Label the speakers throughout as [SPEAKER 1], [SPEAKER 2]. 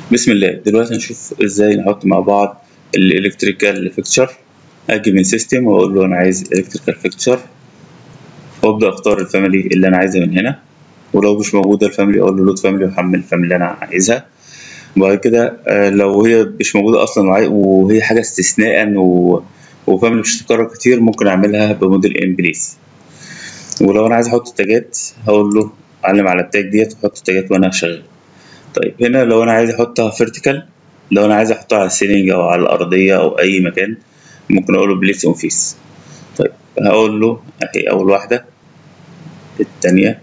[SPEAKER 1] بسم الله دلوقتي هنشوف ازاي نحط مع بعض الالكتريكال فيكتشر اجي من سيستم واقول له انا عايز الكتريكال فيكتشر وابدا اختار الفاميلي اللي انا عايزها من هنا ولو مش موجوده الفاميلي اقول له لود فاميلي واحمل الفاميلي اللي انا عايزها وبعد كده آه، لو هي مش موجوده اصلا وعاي- وهي حاجه استثناء و... وفاميلي مش هتتكرر كتير ممكن اعملها بموديل ان بليس ولو انا عايز احط تاجات هقول له علم على التاج ديت واحط تاجات وانا شغال طيب هنا لو انا عايز احطها فيرتيكال لو انا عايز احطها على السيلينج او على الارضيه او اي مكان ممكن اقول له بليس اون فيس طيب هقول له اهي اول واحده الثانيه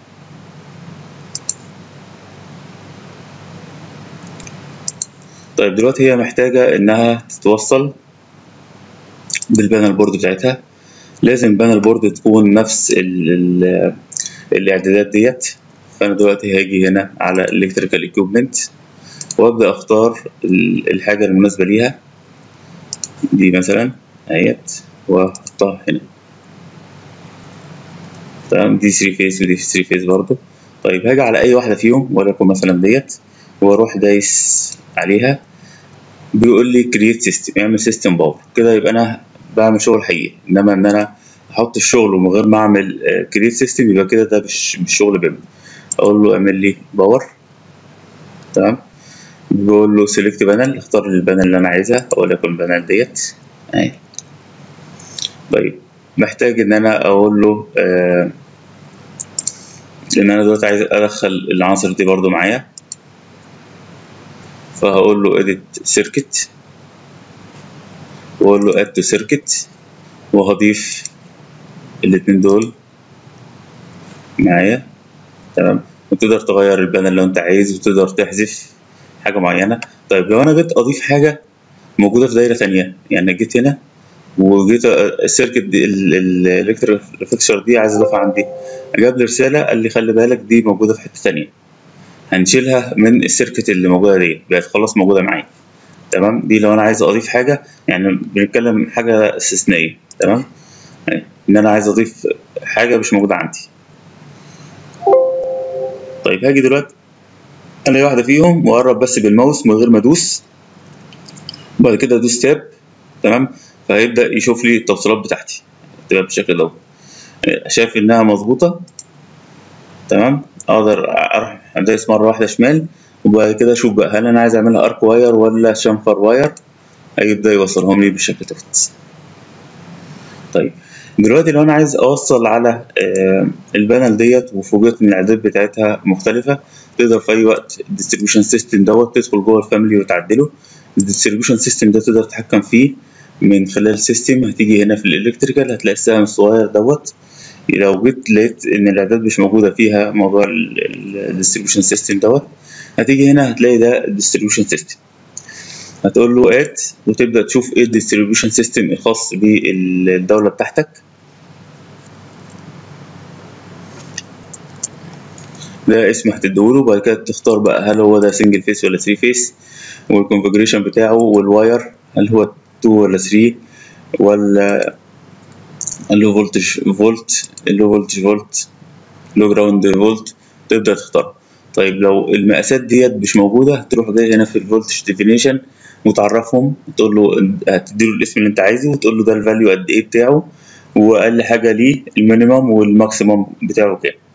[SPEAKER 1] طيب دلوقتي هي محتاجه انها تتوصل بالبانل بورد بتاعتها لازم بانل بورد تكون نفس ال ال الاعدادات ديت فانا دلوقتي هاجي هنا على الكتريكال ايكويبمنت وابدا اختار ال- الحاجه المناسبه ليها دي مثلا اهيت واحطها هنا تمام دي 3 فيز ودي 3 فيز برضو طيب هاجي على اي واحده فيهم وليكن مثلا ديت واروح دايس عليها بيقول لي كرييت سيستم اعمل سيستم باور كده يبقى انا بعمل شغل حقيقي انما ان انا احط الشغل ومن غير ما اعمل كرييت سيستم يبقى كده ده مش مش شغل بيم اقول له اعمل لي باور تمام بقول له سيلكت بانل اختار البانل اللي انا عايزها وليكن البانل ديت اهي طيب محتاج ان انا اقول له آه ان انا دلوقتي عايز ادخل العناصر دي برضو معايا فهقول له edit circuit واقول له add to circuit وهضيف الاتنين دول معايا تمام وتقدر تغير البانل لو انت عايز وتقدر تحذف حاجة معينة طيب لو انا جيت اضيف حاجة موجودة في دايرة تانية يعني جيت هنا وجيت السيركت دي الالكتريك فيكشر دي عايز اضيفها عندي جاب لي رسالة قال لي خلي بالك دي موجودة في حتة تانية هنشيلها من السيركت اللي موجودة دي بقت خلاص موجودة معايا تمام دي لو انا عايز اضيف حاجة يعني بنتكلم حاجة استثنائية تمام يعني ان انا عايز اضيف حاجة مش موجودة عندي طيب هاجي دلوقتي الاقي واحدة فيهم واقرب بس بالماوس من غير ما ادوس وبعد كده ادوس تاب تمام فهيبدأ يشوف لي التوصيلات بتاعتي تبقى بالشكل ده شايف انها مظبوطة تمام اقدر اروح ادوس مرة واحدة شمال وبعد كده اشوف بقى هل انا عايز اعملها ارك واير ولا شنفر واير هيبدأ يوصلهم لي بالشكل دوت طيب دلوقتي لو انا عايز اوصل على آه، البانل ديت وفوجئت ان الاعداد بتاعتها مختلفة تقدر في اي وقت الديستريبيوشن سيستم دوت تدخل جوه الفاميلي وتعدله الديستريبيوشن سيستم ده تقدر تتحكم فيه من خلال سيستم هتيجي هنا في الالكتريكال هتلاقي السهم الصغير دوت لو جيت لقيت ان الاعداد مش موجوده فيها موضوع الديستريبيوشن سيستم دوت هتيجي هنا هتلاقي ده الديستريبيوشن سيستم هتقول له اد وتبدا تشوف ايه الديستريبيوشن سيستم الخاص بالدوله بتاعتك ده اسم هتديهوله وبعد كده تختار بقى هل هو ده سنجل فيس ولا 3 فيس والكونفجريشن بتاعه والواير هل هو 2 ولا 3 ولا اللو فولتج فولت اللو فولتج فولت لو جراوند فولت تبدا تختار طيب لو المقاسات ديت مش موجوده تروح جاي هنا في الفولتج ديفينيشن وتعرفهم تقول له هتديله الاسم اللي انت عايزه وتقول له ده الفاليو قد ايه بتاعه واقل حاجه ليه المينيمم والماكسيمم بتاعه كام